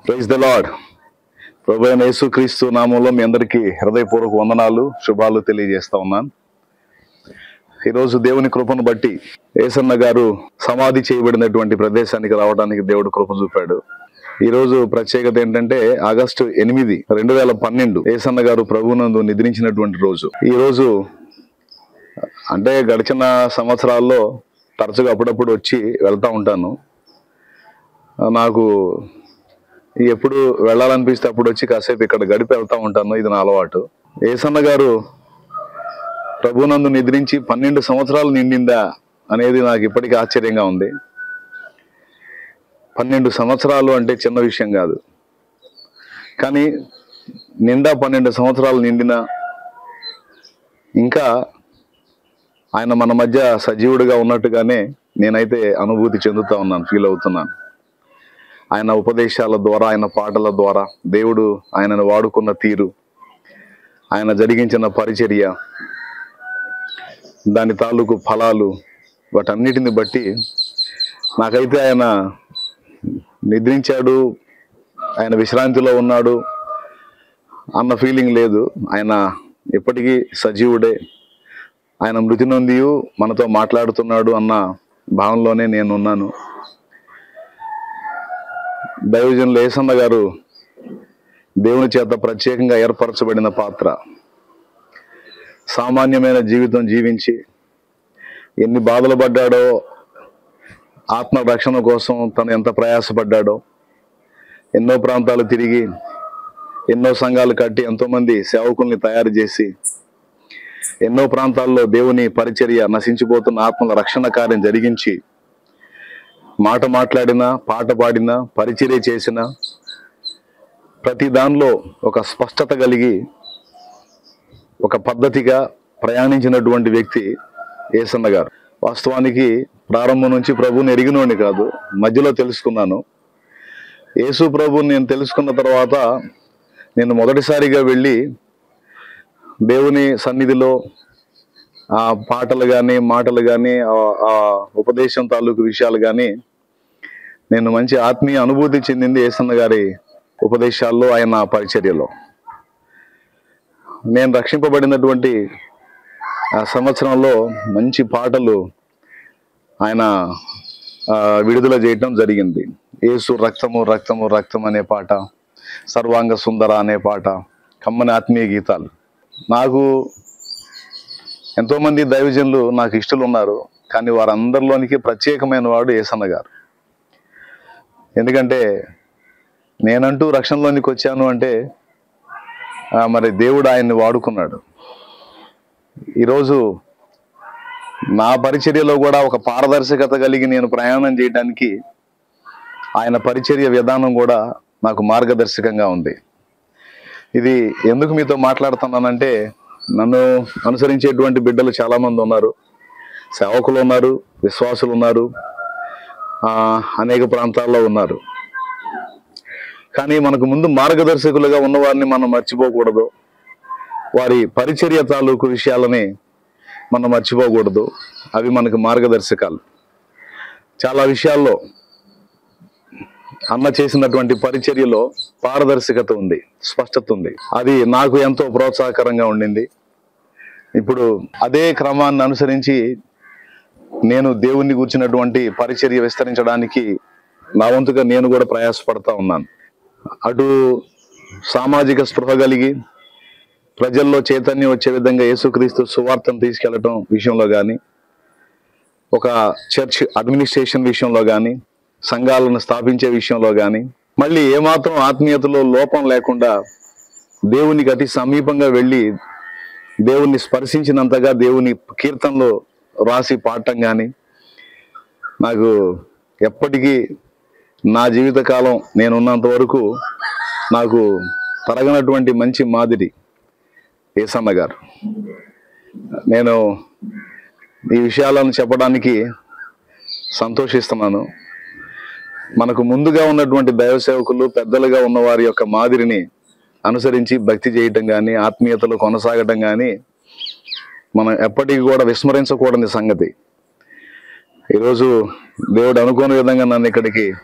praise the lord ప్రభు అయిన యేసుక్రీస్తు నామంలో మీ అందరికీ హృదయపూర్వక వందనాలు శుభాలు తెలియజేస్తా ఉన్నాను ఈరోజు దేవుని కృపను బట్టి ఏసన్న గారు సమాధి చేయబడినటువంటి ప్రదేశానికి రావడానికి దేవుడు కృప చూపాడు ఈ రోజు ప్రత్యేకత ఏంటంటే ఆగస్టు ఎనిమిది రెండు వేల పన్నెండు ఏసన్న గారు ప్రభునందు నిద్రించినటువంటి రోజు ఈ రోజు అంటే గడిచిన సంవత్సరాల్లో తరచుగా అప్పుడప్పుడు వచ్చి వెళ్తా ఉంటాను నాకు ఎప్పుడు వెళ్ళాలనిపిస్తే అప్పుడు వచ్చి కాసేపు ఇక్కడ గడిపి వెళ్తా ఉంటాను ఇది నా అలవాటు ఏసన్న గారు ప్రభునందు నిద్రించి పన్నెండు సంవత్సరాలు నిండిందా అనేది నాకు ఇప్పటికీ ఆశ్చర్యంగా ఉంది పన్నెండు సంవత్సరాలు అంటే చిన్న విషయం కాదు కానీ నిండా పన్నెండు సంవత్సరాలు నిండిన ఇంకా ఆయన మన మధ్య సజీవుడిగా ఉన్నట్టుగానే నేనైతే అనుభూతి చెందుతా ఉన్నాను ఫీల్ అవుతున్నాను ఆయన ఉపదేశాల ద్వారా ఆయన పాటల ద్వారా దేవుడు ఆయనను వాడుకున్న తీరు ఆయన జరిగించిన పరిచర్య దాని తాలూకు ఫలాలు వాటన్నిటిని బట్టి నాకైతే ఆయన నిద్రించాడు ఆయన విశ్రాంతిలో ఉన్నాడు అన్న ఫీలింగ్ లేదు ఆయన ఎప్పటికీ సజీవుడే ఆయన మృతి నొంది మనతో మాట్లాడుతున్నాడు అన్న భావంలోనే నేను ఉన్నాను దైవజనులు ఏసన్న గారు దేవుని చేత ప్రత్యేకంగా ఏర్పరచబడిన పాత్ర సామాన్యమైన జీవితం జీవించి ఎన్ని బాధలు పడ్డాడో ఆత్మ రక్షణ కోసం తను ఎంత ప్రయాసపడ్డాడో ఎన్నో ప్రాంతాలు తిరిగి ఎన్నో సంఘాలు కట్టి ఎంతోమంది సేవకుల్ని తయారు చేసి ఎన్నో ప్రాంతాల్లో దేవుని పరిచర్య నశించిపోతున్న ఆత్మల రక్షణ కార్యం జరిగించి మాట మాట్లాడినా పాట పాడినా పరిచర్య చేసిన ప్రతి దానిలో ఒక స్పష్టత కలిగి ఒక పద్ధతిగా ప్రయాణించినటువంటి వ్యక్తి ఏసన్న గారు వాస్తవానికి ప్రారంభం నుంచి ప్రభుని ఎరిగినోని కాదు మధ్యలో తెలుసుకున్నాను యేసు ప్రభుని నేను తెలుసుకున్న తర్వాత నేను మొదటిసారిగా వెళ్ళి దేవుని సన్నిధిలో ఆ పాటలు కానీ మాటలు కానీ ఆ ఉపదేశం తాలూకు విషయాలు కానీ నేను మంచి ఆత్మీయ అనుభూతి చెందింది ఏసన్న గారి ఉపదేశాల్లో ఆయన పరిచర్యలో నేను రక్షింపబడినటువంటి ఆ సంవత్సరంలో మంచి పాటలు ఆయన ఆ, విడుదల చేయటం జరిగింది యేసు రక్తము రక్తము రక్తం అనే పాట సర్వాంగ సుందర అనే పాట కమ్మని ఆత్మీయ గీతాలు నాకు ఎంతోమంది దైవజనులు నాకు ఇష్టలు ఉన్నారు కానీ వారందరిలోనికి ప్రత్యేకమైన వాడు ఏసన్న గారు ఎందుకంటే నేనంటూ రక్షణలోనికి వచ్చాను అంటే ఆ, మరి దేవుడు ఆయన్ని వాడుకున్నాడు ఈరోజు నా పరిచర్యలో కూడా ఒక పారదర్శకత కలిగి నేను ప్రయాణం చేయడానికి ఆయన పరిచర్య విధానం కూడా నాకు మార్గదర్శకంగా ఉంది ఇది ఎందుకు మీతో మాట్లాడుతున్నానంటే నన్ను అనుసరించేటువంటి బిడ్డలు చాలా మంది ఉన్నారు సేవకులు ఉన్నారు విశ్వాసులు ఉన్నారు ఆ, అనేక ప్రాంతాల్లో ఉన్నారు కానీ మనకు ముందు మార్గదర్శకులుగా ఉన్న వారిని మనం మర్చిపోకూడదు వారి పరిచర్య తాలూకు విషయాలని మనం మర్చిపోకూడదు అవి మనకు మార్గదర్శకాలు చాలా విషయాల్లో అన్న చేసినటువంటి పరిచర్యలో పారదర్శకత ఉంది స్పష్టత ఉంది అది నాకు ఎంతో ప్రోత్సాహకరంగా ఉండింది ఇప్పుడు అదే క్రమాన్ని అనుసరించి నేను దేవుణ్ణి కూర్చున్నటువంటి పరిచర్య విస్తరించడానికి నా వంతుగా నేను కూడా ప్రయాసపడతా ఉన్నాను అటు సామాజిక స్పృహ కలిగి ప్రజల్లో చైతన్యం వచ్చే విధంగా యేసుక్రీస్తు సువార్తను తీసుకెళ్లటం విషయంలో కానీ ఒక చర్చ్ అడ్మినిస్ట్రేషన్ విషయంలో కానీ సంఘాలను స్థాపించే విషయంలో కానీ మళ్ళీ ఏమాత్రం ఆత్మీయతలో లోపం లేకుండా దేవునికి అతి సమీపంగా వెళ్ళి దేవుణ్ణి స్పర్శించినంతగా దేవుని కీర్తనలో రాసి పాడటం కానీ నాకు ఎప్పటికీ నా జీవితకాలం నేనున్నంత వరకు నాకు తరగనటువంటి మంచి మాదిరి ఏసన్న గారు నేను ఈ విషయాలను చెప్పడానికి సంతోషిస్తున్నాను మనకు ముందుగా ఉన్నటువంటి దైవ సేవకులు పెద్దలుగా ఉన్న వారి యొక్క మాదిరిని అనుసరించి భక్తి చేయటం కానీ ఆత్మీయతలో కొనసాగటం కానీ మనం ఎప్పటికీ కూడా విస్మరించకూడని సంగతి ఈరోజు దేవుడు అనుకోని విధంగా నన్ను ఇక్కడికి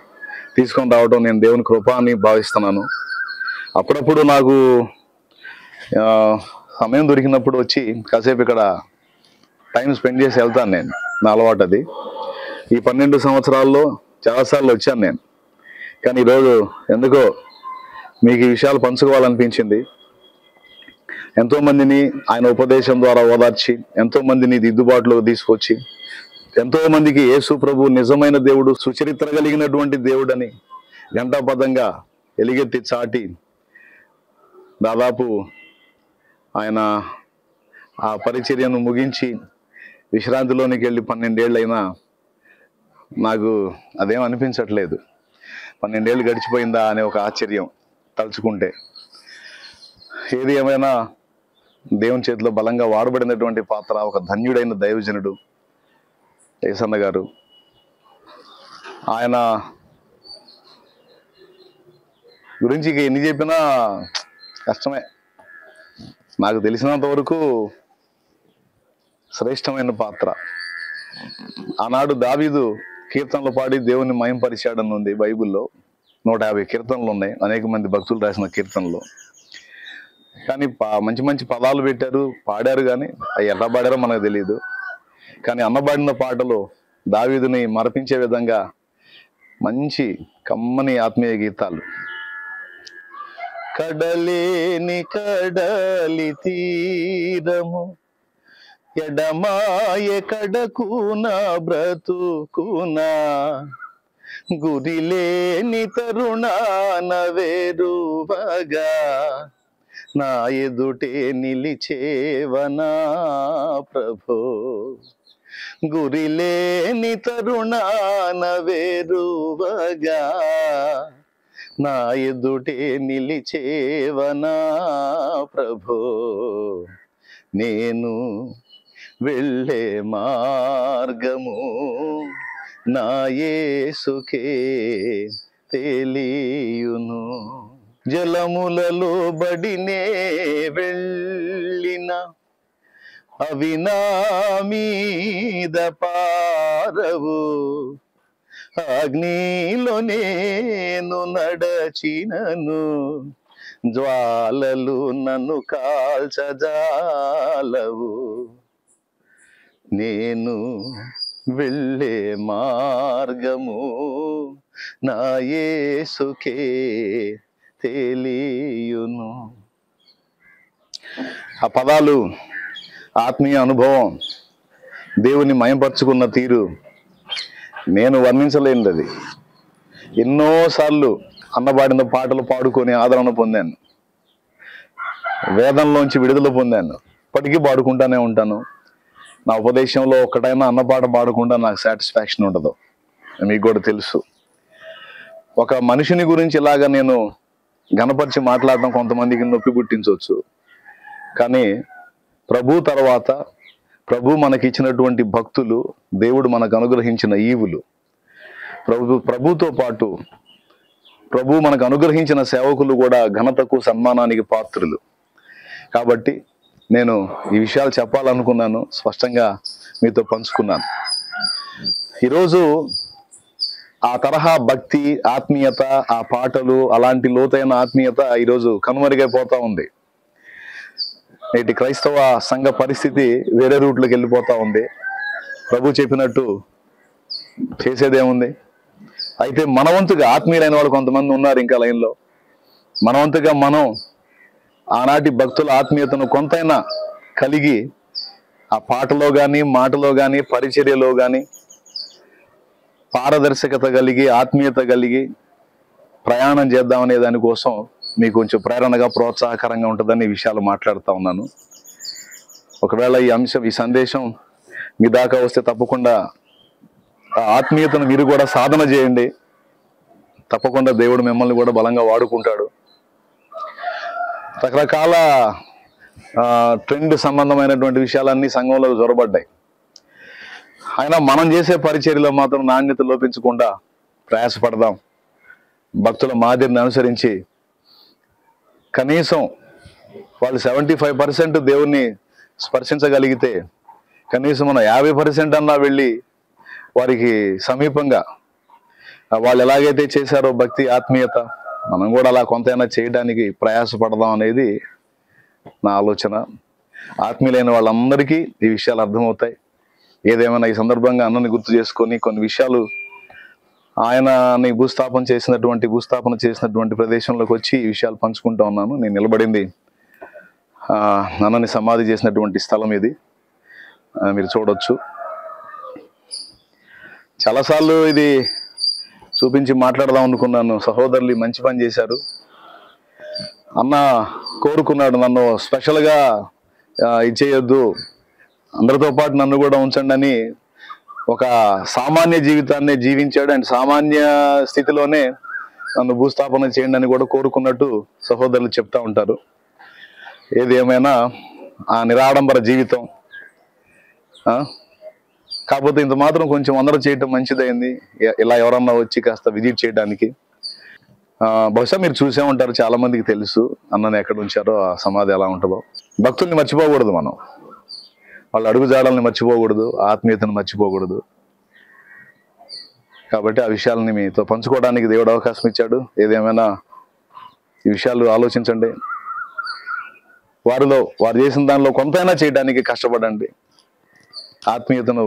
తీసుకొని రావడం నేను దేవుని కృప అని భావిస్తున్నాను అప్పుడప్పుడు నాకు ఆ, సమయం దొరికినప్పుడు వచ్చి కాసేపు ఇక్కడ టైం స్పెండ్ చేసి వెళ్తాను నేను నా అలవాటు అది ఈ పన్నెండు సంవత్సరాల్లో చాలాసార్లు వచ్చాను నేను కానీ ఈరోజు ఎందుకో మీకు ఈ విషయాలు పంచుకోవాలనిపించింది ఎంతో మందిని ఆయన ఉపదేశం ద్వారా ఓదార్చి ఎంతో మందిని దిద్దుబాటులోకి తీసుకొచ్చి ఎంతో మందికి యేసు ప్రభు నిజమైన దేవుడు సుచరిత్ర కలిగినటువంటి దేవుడని గంటాపదంగా ఎలిగెత్తి చాటి దాదాపు ఆయన ఆ పరిచర్యను ముగించి విశ్రాంతిలోనికి వెళ్ళి పన్నెండేళ్ళైనా నాకు అదేం అనిపించట్లేదు పన్నెండేళ్ళు గడిచిపోయిందా అనే ఒక ఆశ్చర్యం తలుచుకుంటే ఏది ఏమైనా దేవుని చేతిలో బలంగా వాడబడినటువంటి పాత్ర ఒక ధన్యుడైన దైవజనుడు ఏసన్న గారు ఆయన గురించి ఇక ఎన్ని చెప్పినా కష్టమే నాకు తెలిసినంత వరకు శ్రేష్టమైన పాత్ర ఆనాడు దావీదు కీర్తనలు పాడి దేవుని మయంపరిచాడని ఉంది బైబిల్లో నూట యాభై కీర్తనలు ఉన్నాయి అనేక మంది భక్తులు రాసిన కీర్తనలు కానీ పా- మంచి మంచి పదాలు పెట్టారు పాడారు కానీ అవి ఎలా పాడారో మనకు తెలియదు కానీ అన్నబాడిన పాటలు దావీదుని మరపించే విధంగా మంచి కమ్మని ఆత్మీయ గీతాలు కడలేని కడలి తీరము ఎడమాయ కడకున బ్రతుకునా గురిలేని తరుణాన వేరువగా నా ఎదుటే నిలిచేవనా ప్రభో గురిలేని తరుణాన వేరువగా నా ఎదుటే నిలిచేవనా ప్రభో నేను వెళ్ళే మార్గము నా యేసుకే తెలియును జలములలో బడినే వెళ్ళిన అవి నా మీద పారవు అగ్నిలో నేను నడచినను జ్వాలలు నన్ను కాల్చజాలవు నేను వెళ్ళే మార్గము నా యేసుకే తెలియును ఆ పదాలు ఆత్మీయ అనుభవం దేవుని మయంపరుచుకున్న తీరు నేను వర్ణించలేనిది అది ఎన్నోసార్లు అన్నబాడిన పాటలు పాడుకొని ఆదరణ పొందాను వేదంలోంచి విడుదల పొందాను ఇప్పటికీ పాడుకుంటానే ఉంటాను నా ఉపదేశంలో ఒక్కటైనా అన్నపాట పాడకుండా నాకు సాటిస్ఫాక్షన్ ఉండదు మీకు కూడా తెలుసు ఒక మనిషిని గురించి ఇలాగా నేను గణపరిచి మాట్లాడడం కొంతమందికి నొప్పి పుట్టించవచ్చు కానీ ప్రభు తర్వాత ప్రభు మనకి ఇచ్చినటువంటి భక్తులు దేవుడు మనకు అనుగ్రహించిన ఈవులు ప్రభు ప్రభుతో పాటు ప్రభు మనకు అనుగ్రహించిన సేవకులు కూడా ఘనతకు సన్మానానికి పాత్రులు కాబట్టి నేను ఈ విషయాలు చెప్పాలనుకున్నాను స్పష్టంగా మీతో పంచుకున్నాను ఈరోజు ఆ తరహా భక్తి ఆత్మీయత ఆ పాటలు అలాంటి లోతైన ఆత్మీయత ఈరోజు కనుమరుగైపోతా ఉంది నేటి క్రైస్తవ సంఘ పరిస్థితి వేరే రూట్లోకి వెళ్ళిపోతా ఉంది ప్రభు చెప్పినట్టు చేసేదేముంది అయితే మన వంతుగా ఆత్మీయులైన వాళ్ళు కొంతమంది ఉన్నారు ఇంకా లైన్లో మన వంతుగా మనం ఆనాటి భక్తుల ఆత్మీయతను కొంతైనా కలిగి ఆ పాటలో కానీ మాటలో కానీ పరిచర్యలో కానీ పారదర్శకత కలిగి ఆత్మీయత కలిగి ప్రయాణం చేద్దామనే దానికోసం మీకు కొంచెం ప్రేరణగా ప్రోత్సాహకరంగా ఉంటుందని ఈ విషయాలు మాట్లాడుతూ ఉన్నాను ఒకవేళ ఈ అంశం ఈ సందేశం మీ దాకా వస్తే తప్పకుండా ఆ ఆత్మీయతను మీరు కూడా సాధన చేయండి తప్పకుండా దేవుడు మిమ్మల్ని కూడా బలంగా వాడుకుంటాడు రకరకాల ఆ, ట్రెండ్ సంబంధమైనటువంటి విషయాలన్నీ సంఘంలో జొరబడ్డాయి అయినా మనం చేసే పరిచర్యలో మాత్రం నాణ్యత లోపించకుండా ప్రయాసపడదాం భక్తుల మాదిరిని అనుసరించి కనీసం వాళ్ళు సెవెంటీ ఫైవ్ పర్సెంట్ దేవుణ్ణి స్పర్శించగలిగితే కనీసం మనం యాభై పర్సెంట్ అన్నా వెళ్ళి వారికి సమీపంగా ఆ వాళ్ళు ఎలాగైతే చేశారో భక్తి ఆత్మీయత మనం కూడా అలా కొంతైనా చేయడానికి ప్రయాసపడదాం అనేది నా ఆలోచన ఆత్మీయులైన వాళ్ళందరికీ ఈ విషయాలు అర్థమవుతాయి ఏదేమైనా ఈ సందర్భంగా అన్నని గుర్తు చేసుకొని కొన్ని విషయాలు ఆయనని భూస్థాపన చేసినటువంటి భూస్థాపన చేసినటువంటి ప్రదేశంలోకి వచ్చి ఈ విషయాలు పంచుకుంటా ఉన్నాను నేను నిలబడింది ఆ, అన్నని సమాధి చేసినటువంటి స్థలం ఇది ఆ, మీరు చూడొచ్చు చాలాసార్లు ఇది చూపించి మాట్లాడదాం అనుకున్నాను సహోదరులు ఈ మంచి పని చేశారు అన్న కోరుకున్నాడు నన్ను స్పెషల్గా ఆ, ఇది చేయొద్దు అందరితో పాటు నన్ను కూడా ఉంచండి అని ఒక సామాన్య జీవితాన్ని జీవించాడు అండ్ సామాన్య స్థితిలోనే నన్ను భూస్థాపన చేయండి అని కూడా కోరుకున్నట్టు సహోదరులు చెప్తా ఉంటారు ఏది ఏమైనా ఆ నిరాడంబర జీవితం ఆ, కాకపోతే ఇంత మాత్రం కొంచెం అందరూ చేయటం మంచిదైంది ఇ- ఇలా ఎవరన్నా వచ్చి కాస్త విజిట్ చేయడానికి ఆ, బహుశా మీరు చూసే ఉంటారు చాలా మందికి తెలుసు అన్నని ఎక్కడ ఉంచారో ఆ సమాధి ఎలా ఉంటుందో భక్తుల్ని మర్చిపోకూడదు మనం వాళ్ళ అడుగుజాడల్ని మర్చిపోకూడదు ఆత్మీయతను మర్చిపోకూడదు కాబట్టి ఆ విషయాలని మీతో పంచుకోవడానికి దేవుడు అవకాశం ఇచ్చాడు ఏదేమైనా ఈ విషయాలు ఆలోచించండి వారిలో వారు చేసిన దానిలో కొంతైనా చేయడానికి కష్టపడండి ఆత్మీయతను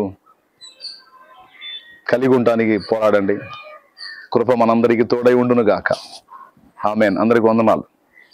కలిగి ఉండటానికి పోరాడండి కృప మనందరికీ తోడై ఉండును గాక ఆమెన్ అందరికి వందనాలు